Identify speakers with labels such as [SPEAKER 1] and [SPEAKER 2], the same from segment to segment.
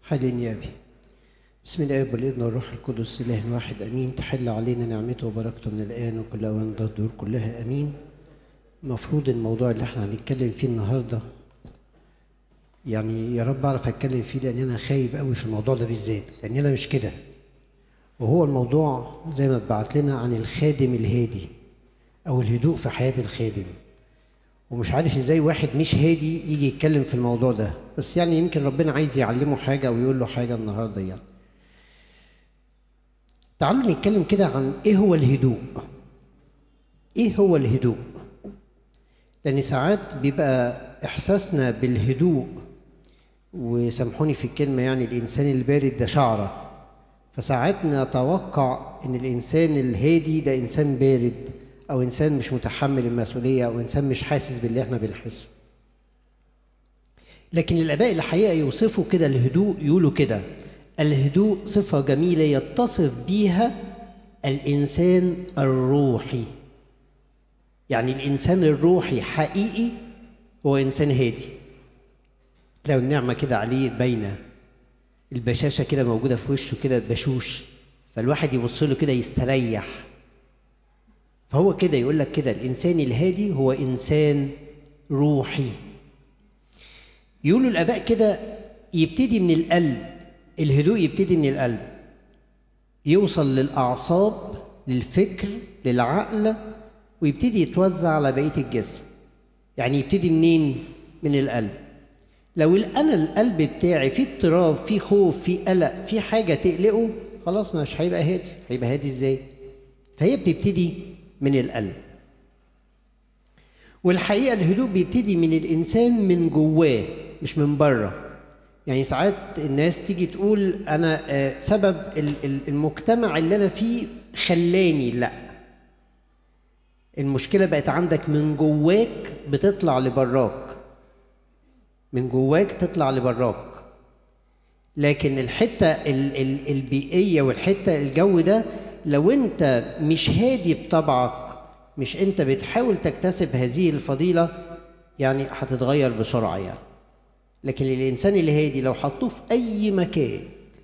[SPEAKER 1] حال يا أبي بسم الله والابن والروح القدس إله واحد أمين تحل علينا نعمته وبركته من الآن وكل أوان الدور كلها أمين المفروض الموضوع اللي احنا هنتكلم فيه النهارده يعني يا رب اعرف اتكلم فيه لان انا خايب قوي في الموضوع ده بالذات لان انا مش كده وهو الموضوع زي ما اتبعت لنا عن الخادم الهادي او الهدوء في حياه الخادم ومش عارف ازاي واحد مش هادي يجي يتكلم في الموضوع ده بس يعني يمكن ربنا عايز يعلمه حاجه او يقول له حاجه النهارده يعني تعالوا نتكلم كده عن ايه هو الهدوء ايه هو الهدوء لان ساعات بيبقى احساسنا بالهدوء وسامحوني في الكلمه يعني الانسان البارد ده شعره فساعات نتوقع ان الانسان الهادي ده انسان بارد او انسان مش متحمل المسؤوليه او انسان مش حاسس باللي احنا بنحسه لكن الاباء الحقيقه يوصفوا كده الهدوء يقولوا كده الهدوء صفه جميله يتصف بيها الانسان الروحي يعني الانسان الروحي حقيقي هو انسان هادي لو النعمه كده عليه باينه البشاشه كده موجوده في وشه كده بشوش فالواحد يبص له كده يستريح فهو كده يقول لك كده الانسان الهادي هو انسان روحي يقولوا الاباء كده يبتدي من القلب الهدوء يبتدي من القلب يوصل للاعصاب للفكر للعقل ويبتدي يتوزع على بقيه الجسم يعني يبتدي منين من القلب لو انا القلب بتاعي فيه اضطراب فيه خوف فيه قلق فيه حاجه تقلقه خلاص مش هيبقى هادي هيبقى هادي ازاي فهي بتبتدي من القلب والحقيقه الهدوء بيبتدي من الانسان من جواه مش من بره يعني ساعات الناس تيجي تقول انا سبب المجتمع اللي انا فيه خلاني لا المشكله بقت عندك من جواك بتطلع لبراك من جواك تطلع لبراك لكن الحته البيئيه والحته الجو ده لو انت مش هادي بطبعك مش انت بتحاول تكتسب هذه الفضيله يعني هتتغير بسرعه يعني لكن الانسان الهادي لو حطوه في اي مكان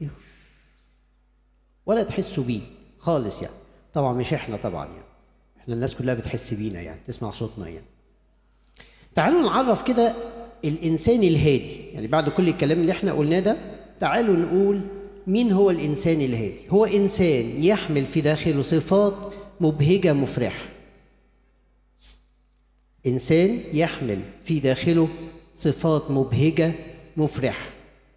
[SPEAKER 1] ولا تحسوا بيه خالص يعني طبعا مش احنا طبعا يعني احنا الناس كلها بتحس بينا يعني تسمع صوتنا يعني تعالوا نعرف كده الانسان الهادي يعني بعد كل الكلام اللي احنا قلناه ده تعالوا نقول مين هو الانسان الهادي هو انسان يحمل في داخله صفات مبهجه مفرحه انسان يحمل في داخله صفات مبهجه مفرحه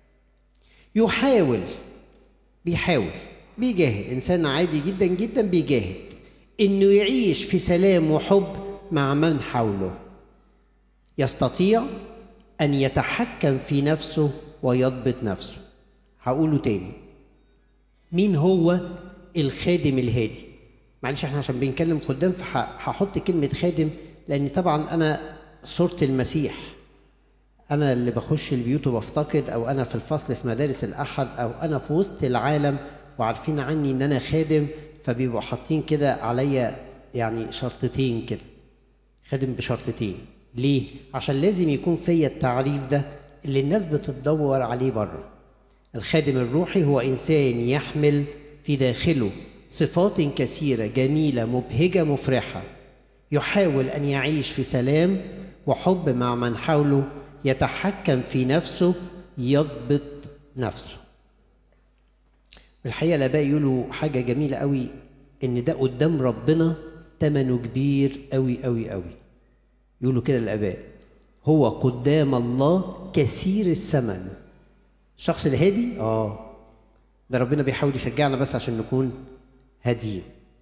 [SPEAKER 1] يحاول بيحاول بيجاهد انسان عادي جدا جدا بيجاهد انه يعيش في سلام وحب مع من حوله يستطيع ان يتحكم في نفسه ويضبط نفسه هقوله تاني مين هو الخادم الهادي معلش احنا عشان بنتكلم قدام فهحط كلمه خادم لان طبعا انا صوره المسيح انا اللي بخش البيوت وبفتقد او انا في الفصل في مدارس الاحد او انا في وسط العالم وعارفين عني ان انا خادم فبيبقوا حاطين كده عليا يعني شرطتين كده خادم بشرطتين ليه عشان لازم يكون فيا التعريف ده اللي الناس بتدور عليه بره الخادم الروحي هو انسان يحمل في داخله صفات كثيره جميله مبهجه مفرحه يحاول ان يعيش في سلام وحب مع من حوله يتحكم في نفسه يضبط نفسه الحقيقه الاباء يقولوا حاجه جميله قوي ان ده قدام ربنا ثمنه كبير قوي قوي قوي يقولوا كده الاباء هو قدام الله كثير الثمن الشخص الهادي اه ده ربنا بيحاول يشجعنا بس عشان نكون هاديين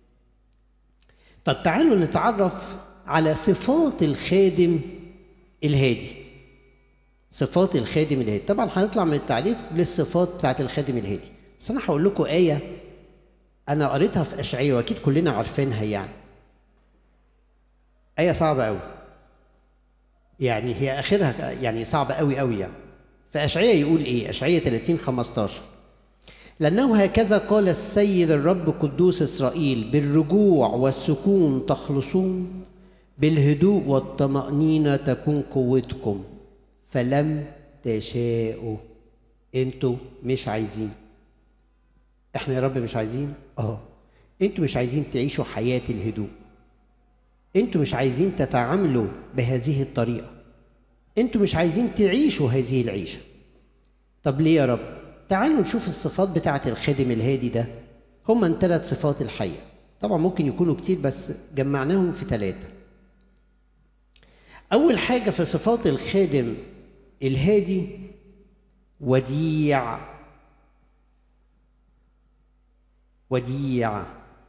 [SPEAKER 1] طب تعالوا نتعرف على صفات الخادم الهادي صفات الخادم الهادي طبعا هنطلع من التعريف للصفات بتاعت الخادم الهادي بس انا هقول لكم ايه انا قريتها في اشعياء واكيد كلنا عارفينها يعني ايه صعبه قوي يعني هي اخرها يعني صعبه قوي قوي يعني فاشعياء يقول ايه اشعياء 30 15 لانه هكذا قال السيد الرب قدوس اسرائيل بالرجوع والسكون تخلصون بالهدوء والطمانينه تكون قوتكم فلم تشاءوا انتوا مش عايزين احنا يا رب مش عايزين اه انتوا مش عايزين تعيشوا حياه الهدوء انتوا مش عايزين تتعاملوا بهذه الطريقه انتوا مش عايزين تعيشوا هذه العيشه طب ليه يا رب تعالوا نشوف الصفات بتاعه الخادم الهادي ده هما ثلاث صفات الحقيقه طبعا ممكن يكونوا كتير بس جمعناهم في ثلاثه اول حاجه في صفات الخادم الهادي وديع وديع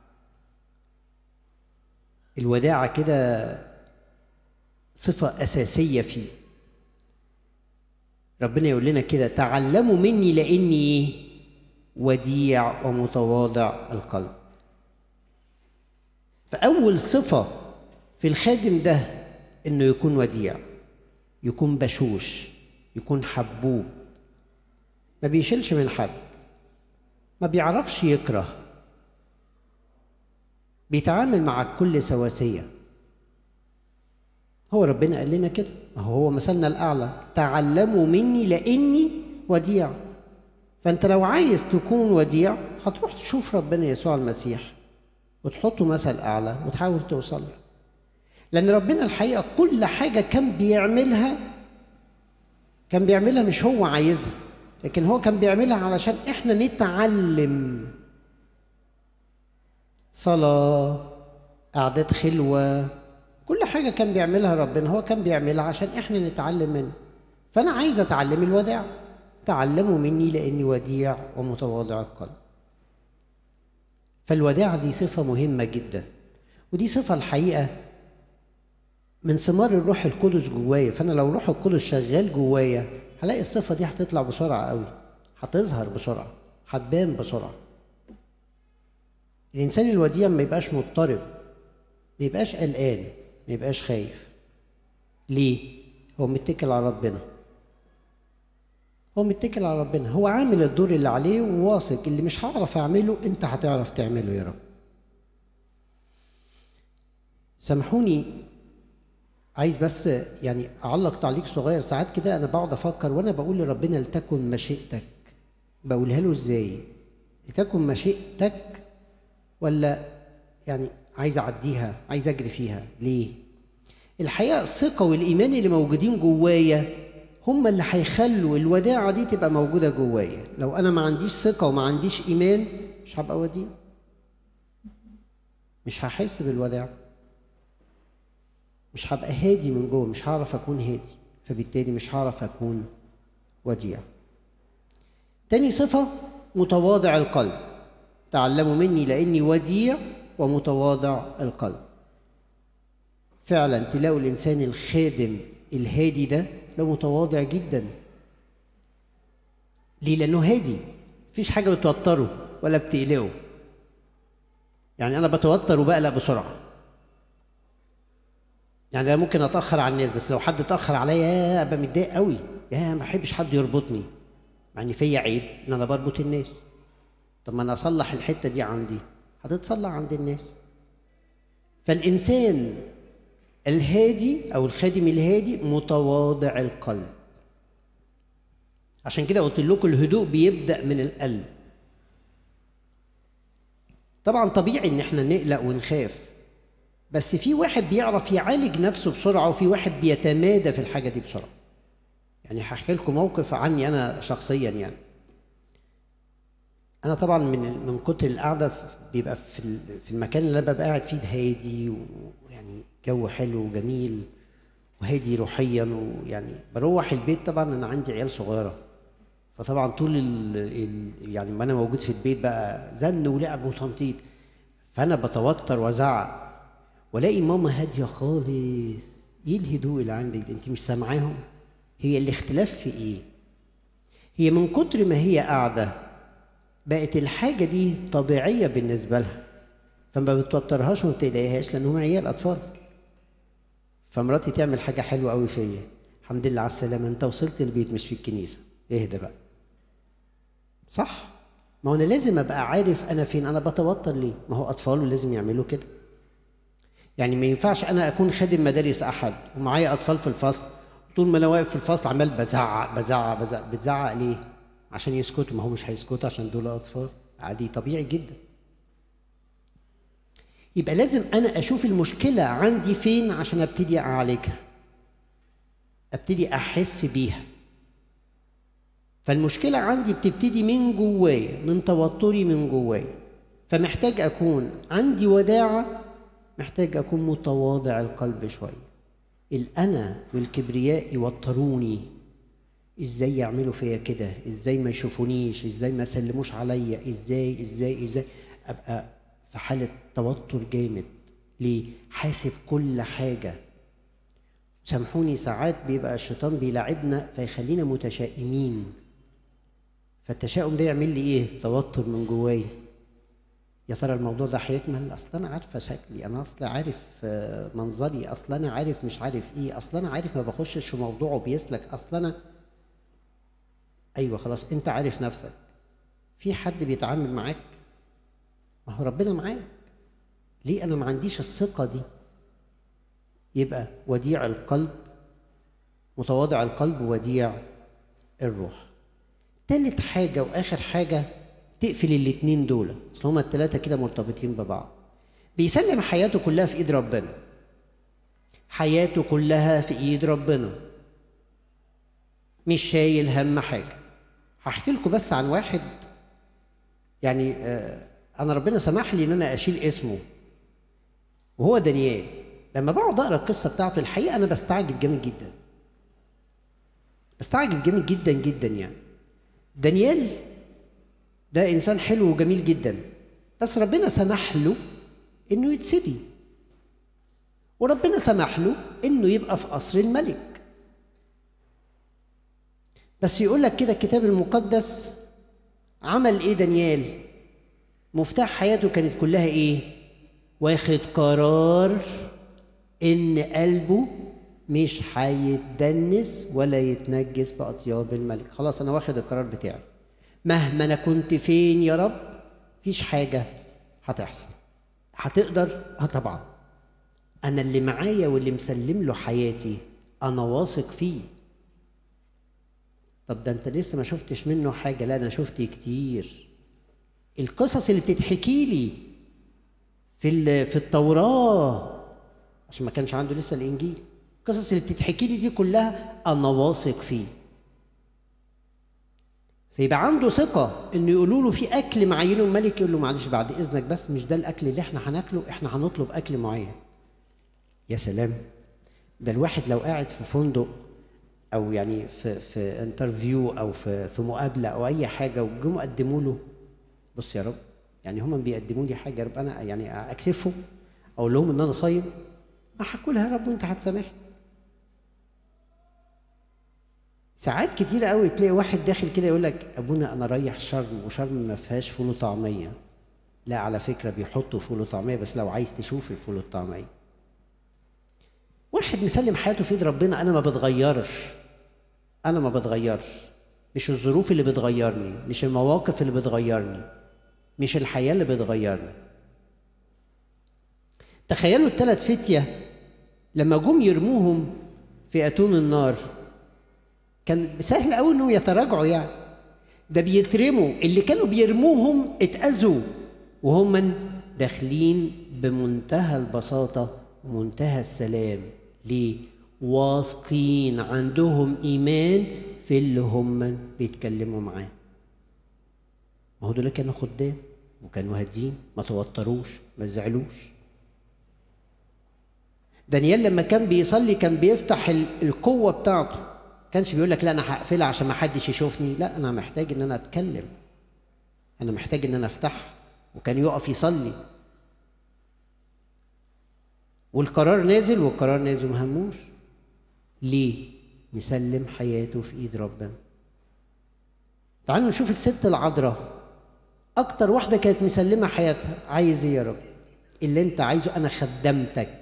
[SPEAKER 1] الوداعة كده صفة أساسية فيه ربنا يقول لنا كده تعلموا مني لأني وديع ومتواضع القلب فأول صفة في الخادم ده إنه يكون وديع يكون بشوش يكون حبوب ما بيشيلش من حد ما بيعرفش يكره بيتعامل مع الكل سواسية هو ربنا قال لنا كده هو هو مثلنا الأعلى تعلموا مني لأني وديع فأنت لو عايز تكون وديع هتروح تشوف ربنا يسوع المسيح وتحطه مثل أعلى وتحاول توصل له لأن ربنا الحقيقة كل حاجة كان بيعملها كان بيعملها مش هو عايزها لكن هو كان بيعملها علشان احنا نتعلم صلاة قعدات خلوة كل حاجة كان بيعملها ربنا هو كان بيعملها عشان احنا نتعلم منه فأنا عايز أتعلم الوداع تعلموا مني لأني وديع ومتواضع القلب فالوداع دي صفة مهمة جدا ودي صفة الحقيقة من ثمار الروح القدس جوايا فأنا لو روح القدس شغال جوايا هلاقي الصفة دي هتطلع بسرعة قوي هتظهر بسرعة هتبان بسرعة الإنسان الوديع ما يبقاش مضطرب ما يبقاش قلقان ما يبقاش خايف ليه؟ هو متكل على ربنا هو متكل على ربنا هو عامل الدور اللي عليه وواثق اللي مش هعرف اعمله انت هتعرف تعمله يا رب سامحوني عايز بس يعني اعلق تعليق صغير ساعات كده انا بقعد افكر وانا بقول لربنا لتكن مشيئتك بقولها له ازاي لتكن مشيئتك ولا يعني عايز اعديها عايز اجري فيها ليه الحقيقه الثقه والايمان اللي موجودين جوايا هم اللي هيخلوا الوداعه دي تبقى موجوده جوايا لو انا ما عنديش ثقه وما عنديش ايمان مش هبقى وديع مش هحس بالوداع مش هبقى هادي من جوه مش هعرف اكون هادي فبالتالي مش هعرف اكون وديع تاني صفه متواضع القلب تعلموا مني لاني وديع ومتواضع القلب فعلا تلاقوا الانسان الخادم الهادي ده تلاقوا متواضع جدا ليه لانه هادي مفيش حاجه بتوتره ولا بتقلقه يعني انا بتوتر وبقلق بسرعه يعني انا ممكن اتاخر على الناس بس لو حد اتاخر عليا ابقى متضايق قوي يا ما احبش حد يربطني مع ان فيا عيب ان انا بربط الناس طب ما انا اصلح الحته دي عندي هتتصلح عند الناس فالانسان الهادي او الخادم الهادي متواضع القلب عشان كده قلت لكم الهدوء بيبدا من القلب طبعا طبيعي ان احنا نقلق ونخاف بس في واحد بيعرف يعالج نفسه بسرعه وفي واحد بيتمادى في الحاجه دي بسرعه يعني هحكي لكم موقف عني انا شخصيا يعني انا طبعا من من كتر القعده بيبقى في في المكان اللي انا ببقى قاعد فيه هادي ويعني جو حلو وجميل وهادي روحيا ويعني بروح البيت طبعا انا عندي عيال صغيره فطبعا طول ال ال يعني ما انا موجود في البيت بقى زن ولعب وتنطيط فانا بتوتر وازعق والاقي ماما هاديه خالص ايه الهدوء اللي عندك ده انت مش سامعاهم هي الاختلاف في ايه هي من كتر ما هي قاعده بقت الحاجه دي طبيعيه بالنسبه لها فما بتوترهاش وما بتضايقهاش لان هم عيال اطفال فمراتي تعمل حاجه حلوه قوي فيا الحمد لله على السلامه انت وصلت البيت مش في الكنيسه اهدى بقى صح ما هو انا لازم ابقى عارف انا فين انا بتوتر ليه ما هو اطفال ولازم يعملوا كده يعني ما ينفعش انا اكون خادم مدارس احد ومعايا اطفال في الفصل طول ما انا واقف في الفصل عمال بزعق بزعق بزعق بتزعق ليه عشان يسكتوا ما هو مش هيسكتوا عشان دول اطفال عادي طبيعي جدا يبقى لازم انا اشوف المشكله عندي فين عشان ابتدي اعالجها ابتدي احس بيها فالمشكله عندي بتبتدي من جوايا من توتري من جوايا فمحتاج اكون عندي وداعه محتاج اكون متواضع القلب شويه الانا والكبرياء يوتروني ازاي يعملوا فيا كده ازاي ما يشوفونيش ازاي ما يسلموش عليا ازاي ازاي ازاي ابقى في حاله توتر جامد ليه حاسب كل حاجه سامحوني ساعات بيبقى الشيطان بيلعبنا فيخلينا متشائمين فالتشاؤم ده يعمل لي ايه توتر من جوايا يا ترى الموضوع ده هيكمل اصل انا عارفه شكلي انا اصل عارف منظري اصل انا عارف مش عارف ايه اصل انا عارف ما بخشش في موضوع وبيسلك اصل انا ايوه خلاص انت عارف نفسك في حد بيتعامل معاك ما هو ربنا معاك ليه انا ما عنديش الثقه دي يبقى وديع القلب متواضع القلب وديع الروح تالت حاجة وآخر حاجة تقفل الاتنين دول أصل هما التلاتة كده مرتبطين ببعض بيسلم حياته كلها في إيد ربنا حياته كلها في إيد ربنا مش شايل هم حاجة هحكي لكم بس عن واحد يعني آه أنا ربنا سمح لي إن أنا أشيل اسمه وهو دانيال لما بقعد اقرا القصه بتاعته الحقيقه انا بستعجب جامد جدا بستعجب جامد جدا جدا يعني دانيال ده انسان حلو وجميل جدا بس ربنا سمح له انه يتسبي وربنا سمح له انه يبقى في قصر الملك بس يقول لك كده الكتاب المقدس عمل ايه دانيال مفتاح حياته كانت كلها ايه واخد قرار ان قلبه مش هيتدنس ولا يتنجس باطياب الملك خلاص انا واخد القرار بتاعي مهما انا كنت فين يا رب مفيش حاجه هتحصل هتقدر اه طبعا انا اللي معايا واللي مسلم له حياتي انا واثق فيه طب ده انت لسه ما شفتش منه حاجه لا انا شفت كتير القصص اللي بتتحكي لي في في التوراه عشان ما كانش عنده لسه الانجيل القصص اللي بتتحكي لي دي كلها انا واثق فيه فيبقى عنده ثقة إنه يقولوا له في أكل معينه الملك يقول له معلش بعد إذنك بس مش ده الأكل اللي إحنا هناكله إحنا هنطلب أكل معين. يا سلام ده الواحد لو قاعد في فندق أو يعني في في انترفيو أو في في مقابلة أو أي حاجة وجم قدموا له بص يا رب يعني هم بيقدموا لي حاجة يا رب أنا يعني أكسفهم أقول لهم إن أنا صايم ما هاكلها يا رب وأنت هتسامحني. ساعات كتير قوي تلاقي واحد داخل كده يقول لك ابونا انا رايح شرم وشرم ما فيهاش فول وطعميه لا على فكره بيحطوا فول وطعميه بس لو عايز تشوف الفول والطعميه واحد مسلم حياته في ايد ربنا انا ما بتغيرش انا ما بتغيرش مش الظروف اللي بتغيرني مش المواقف اللي بتغيرني مش الحياه اللي بتغيرني تخيلوا الثلاث فتيه لما جم يرموهم في اتون النار كان سهل قوي انهم يتراجعوا يعني ده بيترموا اللي كانوا بيرموهم اتأذوا وهم داخلين بمنتهى البساطة ومنتهى السلام ليه؟ واثقين عندهم إيمان في اللي هم بيتكلموا معاه ما هو دول كانوا خدام وكانوا هادين ما توتروش ما زعلوش دانيال لما كان بيصلي كان بيفتح القوة بتاعته كانش بيقول لك لا انا هقفلها عشان ما حدش يشوفني لا انا محتاج ان انا اتكلم انا محتاج ان انا افتح وكان يقف يصلي والقرار نازل والقرار نازل مهموش ليه مسلم حياته في ايد ربنا تعالوا نشوف الست العذراء اكتر واحده كانت مسلمه حياتها عايز ايه يا رب اللي انت عايزه انا خدمتك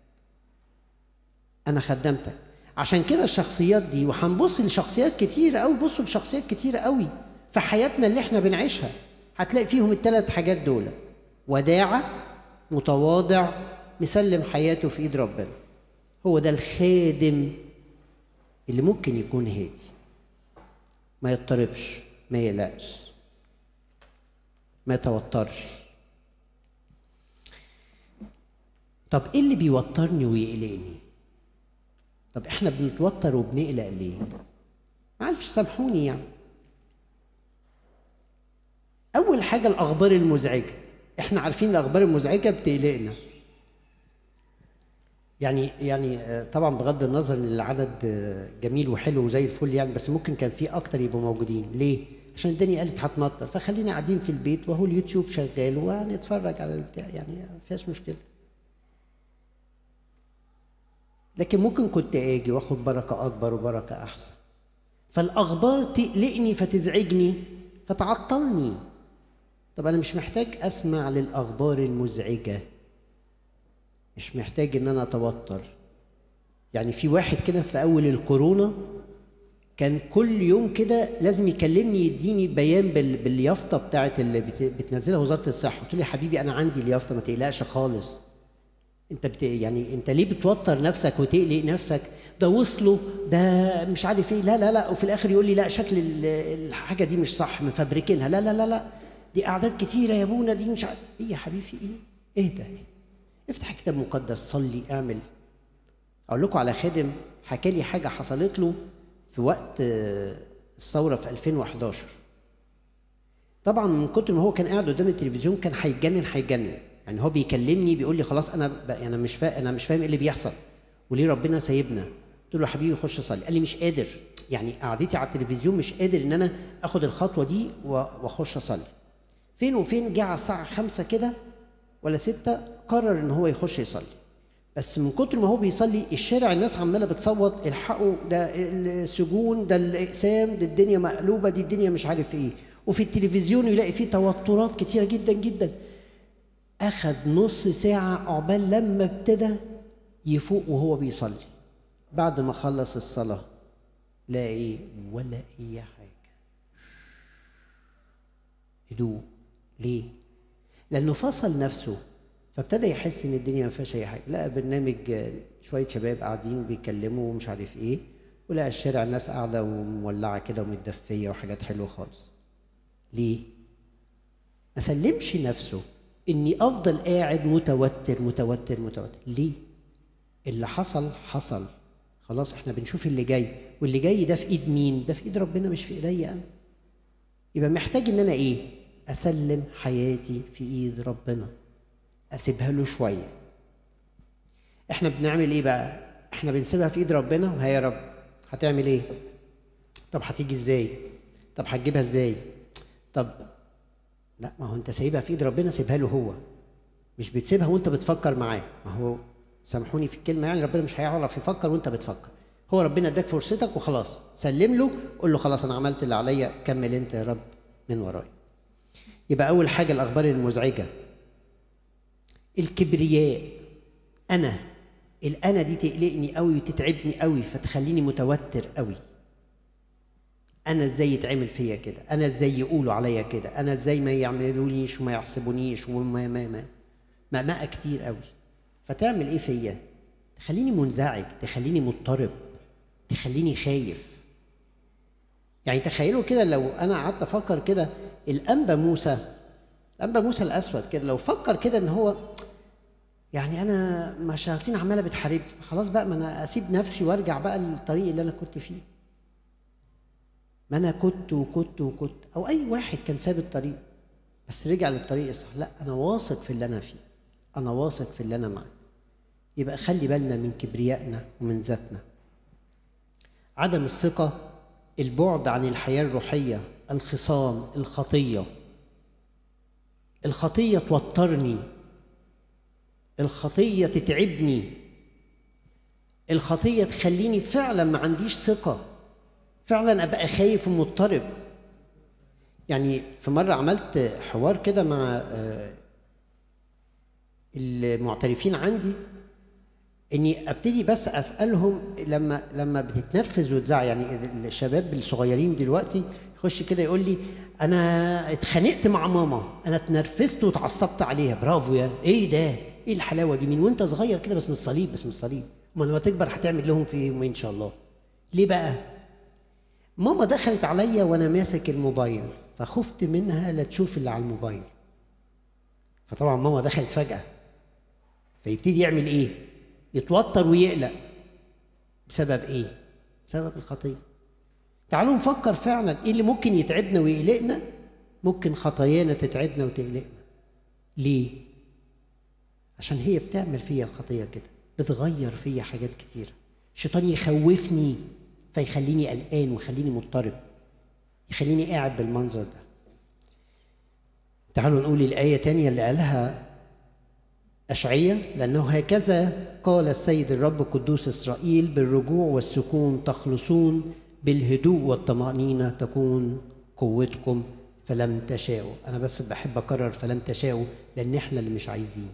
[SPEAKER 1] انا خدمتك عشان كده الشخصيات دي وهنبص لشخصيات كتيرة قوي بصوا لشخصيات كتيرة قوي في حياتنا اللي احنا بنعيشها هتلاقي فيهم الثلاث حاجات دول وداعة متواضع مسلم حياته في ايد ربنا هو ده الخادم اللي ممكن يكون هادي ما يضطربش ما يقلقش ما يتوترش طب ايه اللي بيوترني ويقلقني طب احنا بنتوتر وبنقلق ليه معلش سامحوني يعني اول حاجه الاخبار المزعجه احنا عارفين الاخبار المزعجه بتقلقنا يعني يعني آه، طبعا بغض النظر ان العدد آه، جميل وحلو وزي الفل يعني بس ممكن كان في اكتر يبقوا موجودين ليه عشان الدنيا قالت هتمطر فخلينا قاعدين في البيت وهو اليوتيوب شغال وهنتفرج على البتاع يعني ما فيهاش مشكله لكن ممكن كنت اجي واخد بركه اكبر وبركه احسن فالاخبار تقلقني فتزعجني فتعطلني طب انا مش محتاج اسمع للاخبار المزعجه مش محتاج ان انا اتوتر يعني في واحد كده في اول الكورونا كان كل يوم كده لازم يكلمني يديني بيان بال... باليافطه بتاعت اللي بت... بتنزلها وزاره الصحه قلت له يا حبيبي انا عندي اليافطه ما تقلقش خالص انت بت... يعني انت ليه بتوتر نفسك وتقلق نفسك ده وصلوا ده مش عارف ايه لا لا لا وفي الاخر يقول لي لا شكل ال- الحاجه دي مش صح مفبركينها لا لا لا لا دي اعداد كتيره يا ابونا دي مش عارف ايه يا حبيبي في ايه اهدى ايه افتح كتاب مقدس صلي اعمل اقول لكم على خادم حكى لي حاجه حصلت له في وقت آه، الثوره في 2011 طبعا من كتر ما هو كان قاعد قدام التلفزيون كان هيتجنن هيتجنن يعني هو بيكلمني بيقول لي خلاص انا ب... انا مش فا... انا مش فاهم ايه اللي بيحصل وليه ربنا سايبنا قلت له يا حبيبي خش صلي قال لي مش قادر يعني قعدتي على التلفزيون مش قادر ان انا اخد الخطوه دي و- واخش اصلي فين وفين جه على الساعه خمسة كده ولا ستة قرر ان هو يخش يصلي بس من كتر ما هو بيصلي الشارع الناس عماله بتصوت الحقوا ده السجون ده الاقسام ده الدنيا مقلوبه دي الدنيا مش عارف ايه وفي التلفزيون يلاقي فيه توترات كتيره جدا جدا اخد نص ساعه عقبال لما ابتدى يفوق وهو بيصلي بعد ما خلص الصلاه لا ايه ولا اي حاجه هدوء ليه لانه فصل نفسه فابتدى يحس ان الدنيا ما فيهاش اي حاجه لقى برنامج آه، شويه شباب قاعدين بيتكلموا ومش عارف ايه ولقى الشارع الناس قاعده ومولعه كده ومتدفيه وحاجات حلوه خالص ليه ما سلمش نفسه اني افضل قاعد متوتر متوتر متوتر ليه اللي حصل حصل خلاص احنا بنشوف اللي جاي واللي جاي ده في ايد مين ده في ايد ربنا مش في ايديا انا يبقى محتاج ان انا ايه اسلم حياتي في ايد ربنا اسيبها له شويه احنا بنعمل ايه بقى احنا بنسيبها في ايد ربنا وهي يا رب هتعمل ايه طب هتيجي ازاي طب هتجيبها ازاي طب لا ما هو انت سايبها في ايد ربنا سيبها له هو مش بتسيبها وانت بتفكر معاه ما هو سامحوني في الكلمه يعني ربنا مش هيعرف يفكر وانت بتفكر هو ربنا اداك فرصتك وخلاص سلم له قول له خلاص انا عملت اللي عليا كمل انت يا رب من ورايا يبقى اول حاجه الاخبار المزعجه الكبرياء انا الانا دي تقلقني قوي وتتعبني قوي فتخليني متوتر قوي انا ازاي يتعمل فيا كده انا ازاي يقولوا عليا كده انا ازاي ما يعملونيش وما يحسبونيش وما ما ما مأمأة كتير قوي فتعمل ايه فيا تخليني منزعج تخليني مضطرب تخليني خايف يعني تخيلوا كده لو انا قعدت افكر كده الانبا موسى الانبا موسى الاسود كده لو فكر كده ان هو يعني انا ما الشياطين عماله بتحاربني خلاص بقى ما انا اسيب نفسي وارجع بقى للطريق اللي انا كنت فيه ما انا كنت وكنت وكنت او اي واحد كان ساب الطريق بس رجع للطريق الصح لا انا واثق في اللي انا فيه انا واثق في اللي انا معاه يبقى خلي بالنا من كبريائنا ومن ذاتنا عدم الثقه البعد عن الحياه الروحيه الخصام الخطيه الخطيه توترني الخطيه تتعبني الخطيه تخليني فعلا ما عنديش ثقه فعلا ابقى خايف ومضطرب يعني في مره عملت حوار كده مع آه، المعترفين عندي اني ابتدي بس اسالهم لما لما بتتنرفز وتزعق يعني الشباب الصغيرين دلوقتي يخش كده يقول لي انا اتخانقت مع ماما انا اتنرفزت واتعصبت عليها برافو يا ايه ده ايه الحلاوه دي من وانت صغير كده بس من الصليب بس من الصليب ما لما تكبر هتعمل لهم في يوم ان شاء الله ليه بقى ماما دخلت عليا وانا ماسك الموبايل فخفت منها لا تشوف اللي على الموبايل فطبعا ماما دخلت فجأة فيبتدي يعمل ايه؟ يتوتر ويقلق بسبب ايه؟ بسبب الخطية تعالوا نفكر فعلا ايه اللي ممكن يتعبنا ويقلقنا ممكن خطايانا تتعبنا وتقلقنا ليه؟ عشان هي بتعمل فيا الخطية كده بتغير فيا حاجات كتيرة الشيطان يخوفني فيخليني قلقان ويخليني مضطرب يخليني قاعد بالمنظر ده تعالوا نقول الآية تانية اللي قالها أشعية لأنه هكذا قال السيد الرب قدوس إسرائيل بالرجوع والسكون تخلصون بالهدوء والطمأنينة تكون قوتكم فلم تشاءوا أنا بس بحب أكرر فلم تشاءوا لأن إحنا اللي مش عايزين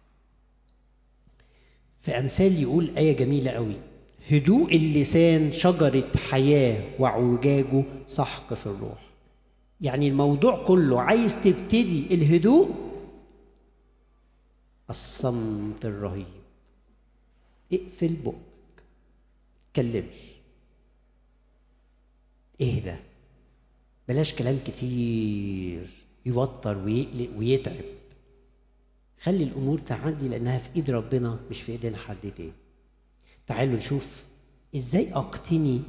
[SPEAKER 1] في أمثال يقول آية جميلة قوي هدوء اللسان شجرة حياة وعوجاجه سحق في الروح يعني الموضوع كله عايز تبتدي الهدوء الصمت الرهيب اقفل بقك تكلمش اهدى بلاش كلام كتير يوتر ويقلق ويتعب خلي الامور تعدي لانها في ايد ربنا مش في ايدين حد تاني تعالوا نشوف ازاي اقتني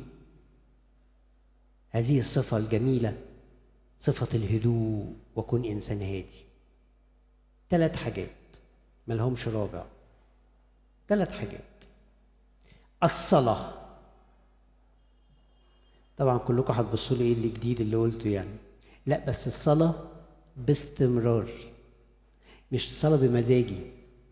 [SPEAKER 1] هذه الصفه الجميله صفه الهدوء واكون انسان هادي ثلاث حاجات ملهمش رابع ثلاث حاجات الصلاه طبعا كلكم هتبصوا لي ايه اللي جديد اللي قلته يعني لا بس الصلاه باستمرار مش الصلاه بمزاجي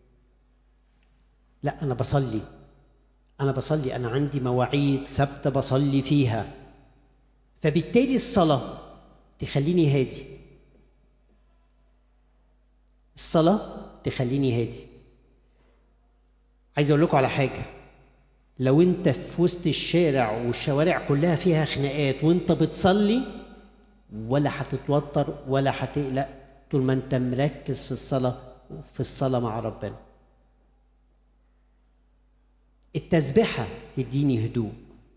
[SPEAKER 1] لا انا بصلي انا بصلي انا عندي مواعيد ثابته بصلي فيها فبالتالي الصلاه تخليني هادي الصلاه تخليني هادي عايز اقول لكم على حاجه لو انت في وسط الشارع والشوارع كلها فيها خناقات وانت بتصلي ولا هتتوتر ولا هتقلق طول ما انت مركز في الصلاه في الصلاه مع ربنا التسبحه تديني هدوء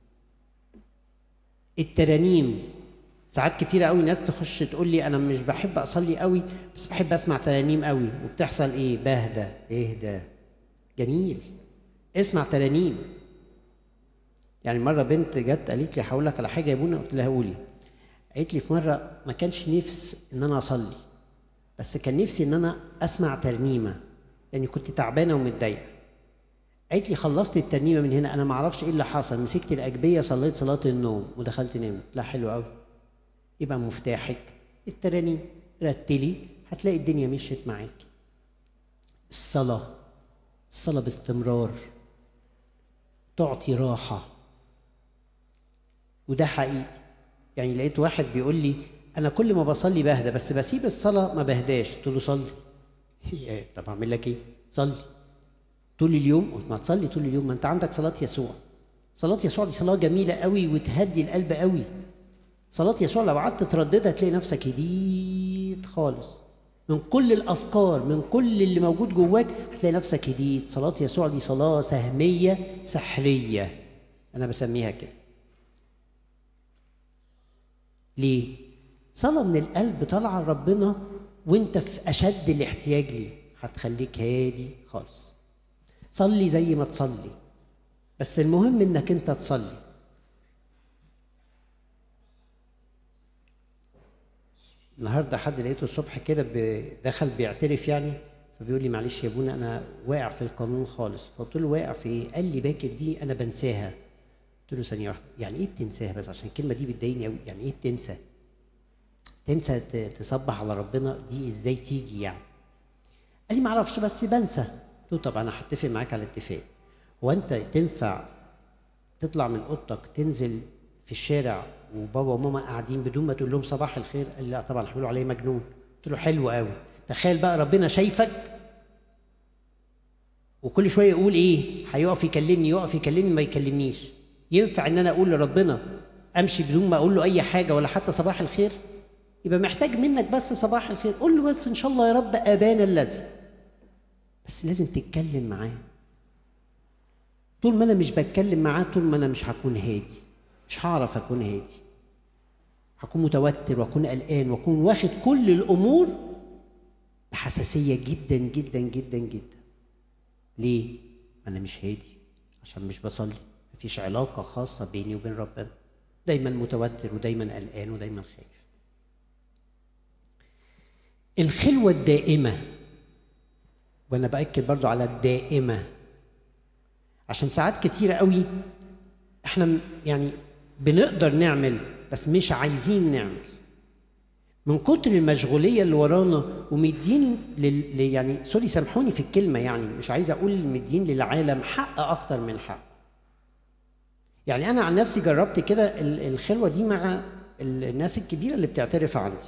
[SPEAKER 1] الترانيم ساعات كتيرة قوي ناس تخش تقول لي انا مش بحب اصلي قوي بس بحب اسمع ترانيم قوي وبتحصل ايه بهدى اهدى جميل اسمع ترانيم يعني مرة بنت جت قالت لي هقول لك على حاجة يا ابونا قلت لها قولي قالت لي في مرة ما كانش نفس ان انا اصلي بس كان نفسي ان انا اسمع ترنيمة يعني كنت تعبانة ومتضايقة قالت لي خلصت الترنيمة من هنا انا ما اعرفش ايه اللي حصل مسكت الاجبية صليت صلاة النوم ودخلت نمت لا حلو قوي يبقى مفتاحك الترانيم رتلي هتلاقي الدنيا مشيت معاك الصلاة الصلاة باستمرار تعطي راحة وده حقيقي يعني لقيت واحد بيقول لي أنا كل ما بصلي بهدى بس بسيب الصلاة ما بهداش قلت له صلي طب أعمل لك إيه؟ صلي طول اليوم قلت ما تصلي طول اليوم ما أنت عندك صلاة يسوع صلاة يسوع دي صلاة جميلة قوي وتهدي القلب قوي صلاة يسوع لو قعدت ترددها تلاقي نفسك هديت خالص من كل الافكار من كل اللي موجود جواك هتلاقي نفسك هديت صلاه يسوع دي صلاه سهميه سحريه انا بسميها كده ليه صلاه من القلب طالعه لربنا وانت في اشد الاحتياج ليه هتخليك هادي خالص صلي زي ما تصلي بس المهم انك انت تصلي النهارده حد لقيته الصبح كده دخل بيعترف يعني فبيقول لي معلش يا ابونا انا واقع في القانون خالص فقلت له واقع في ايه؟ قال لي باكر دي انا بنساها قلت له ثانيه واحده يعني ايه بتنساها بس عشان الكلمه دي بتضايقني قوي يعني ايه بتنسى؟ تنسى تصبح على ربنا دي ازاي تيجي يعني؟ قال لي ما اعرفش بس بنسى قلت له طب انا هتفق معاك على اتفاق هو انت تنفع تطلع من اوضتك تنزل في الشارع وبابا وماما قاعدين بدون ما تقول لهم صباح الخير قال لا طبعا هيقولوا عليه مجنون قلت له حلو قوي تخيل بقى ربنا شايفك وكل شويه يقول ايه هيقف يكلمني يقف يكلمني ما يكلمنيش ينفع ان انا اقول لربنا امشي بدون ما اقول له اي حاجه ولا حتى صباح الخير يبقى محتاج منك بس صباح الخير قول له بس ان شاء الله يا رب ابانا الذي بس لازم تتكلم معاه طول ما انا مش بتكلم معاه طول ما انا مش هكون هادي مش هعرف اكون هادي هكون متوتر واكون قلقان واكون واخد كل الامور بحساسيه جدا جدا جدا جدا ليه انا مش هادي عشان مش بصلي مفيش علاقه خاصه بيني وبين ربنا دايما متوتر ودايما قلقان ودايما خايف الخلوه الدائمه وانا باكد برضو على الدائمه عشان ساعات كتيره قوي احنا يعني بنقدر نعمل بس مش عايزين نعمل من كتر المشغوليه اللي ورانا ومدين لل... يعني سوري سامحوني في الكلمه يعني مش عايز اقول مدين للعالم حق اكتر من حق يعني انا عن نفسي جربت كده الخلوه دي مع الناس الكبيره اللي بتعترف عندي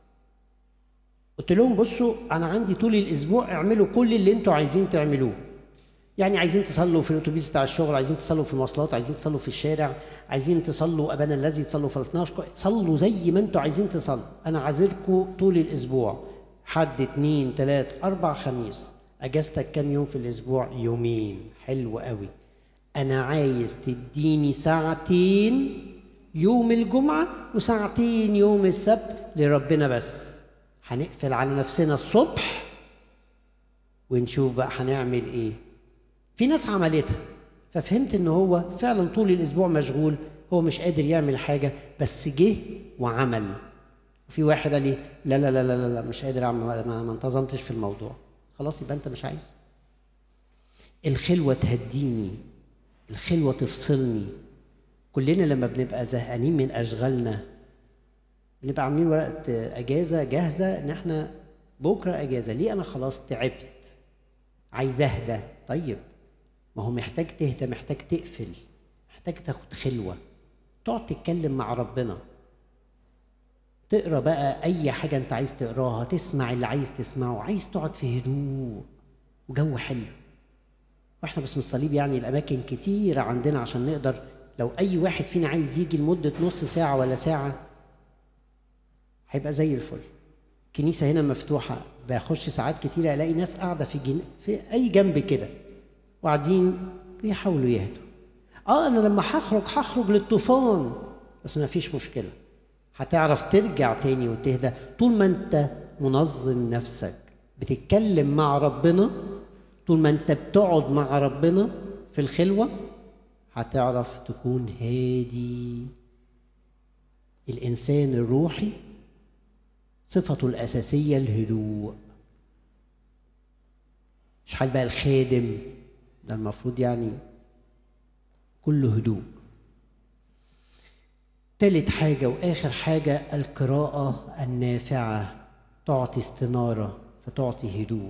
[SPEAKER 1] قلت لهم بصوا انا عندي طول الاسبوع اعملوا كل اللي انتوا عايزين تعملوه يعني عايزين تصلوا في الاتوبيس بتاع الشغل عايزين تصلوا في المواصلات عايزين تصلوا في الشارع عايزين تصلوا ابانا الذي تصلوا في الاثناش صلوا زي ما انتوا عايزين تصلوا انا عاذركم طول الاسبوع حد اتنين تلات اربع خميس اجازتك كام يوم في الاسبوع يومين حلو قوي انا عايز تديني ساعتين يوم الجمعه وساعتين يوم السبت لربنا بس هنقفل على نفسنا الصبح ونشوف بقى هنعمل ايه في ناس عملتها ففهمت ان هو فعلا طول الاسبوع مشغول هو مش قادر يعمل حاجه بس جه وعمل وفي واحد قال لي لا لا لا لا لا مش قادر اعمل ما, ما انتظمتش في الموضوع خلاص يبقى انت مش عايز الخلوه تهديني الخلوه تفصلني كلنا لما بنبقى زهقانين من اشغالنا بنبقى عاملين ورقه اجازه جاهزه ان احنا بكره اجازه ليه انا خلاص تعبت عايز اهدى طيب ما هو محتاج تهدى محتاج تقفل محتاج تاخد خلوه تقعد تتكلم مع ربنا تقرا بقى اي حاجه انت عايز تقراها تسمع اللي عايز تسمعه عايز تقعد في هدوء وجو حلو واحنا باسم الصليب يعني الاماكن كتيره عندنا عشان نقدر لو اي واحد فينا عايز يجي لمده نص ساعه ولا ساعه هيبقى زي الفل الكنيسه هنا مفتوحه بخش ساعات كتيره الاقي ناس قاعده في جن... في اي جنب كده وقاعدين بيحاولوا يهدوا اه انا لما هخرج هخرج للطوفان بس ما فيش مشكله هتعرف ترجع تاني وتهدى طول ما انت منظم نفسك بتتكلم مع ربنا طول ما انت بتقعد مع ربنا في الخلوه هتعرف تكون هادي الانسان الروحي صفته الاساسيه الهدوء مش حال بقى الخادم ده المفروض يعني كله هدوء تالت حاجة وآخر حاجة القراءة النافعة تعطي استنارة فتعطي هدوء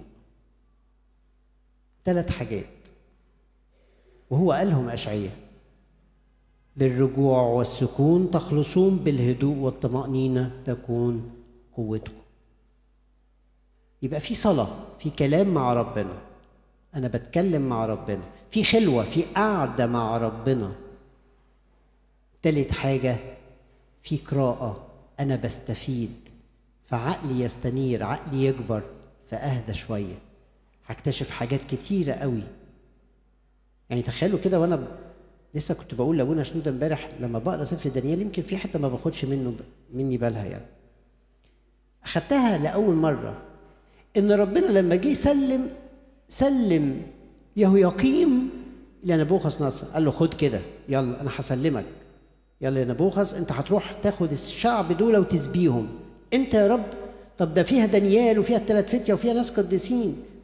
[SPEAKER 1] ثلاث حاجات وهو قالهم أشعية بالرجوع والسكون تخلصون بالهدوء والطمأنينة تكون قوتكم يبقى في صلاة في كلام مع ربنا أنا بتكلم مع ربنا في خلوة في قعدة مع ربنا تالت حاجة في قراءة أنا بستفيد فعقلي يستنير عقلي يكبر فأهدى شوية هكتشف حاجات كتيرة قوي يعني تخيلوا كده وأنا ب... لسه كنت بقول لابونا شنودة امبارح لما بقرا سفر دانيال يمكن في حتة ما باخدش منه ب... مني بالها يعني أخدتها لأول مرة إن ربنا لما جه يسلم سلم يهوياقيم لنبوخذ نصر قال له خد كده يلا انا هسلمك يلا يا نبوخذ انت هتروح تاخد الشعب دول وتسبيهم انت يا رب طب ده فيها دانيال وفيها الثلاث فتية وفيها ناس قديسين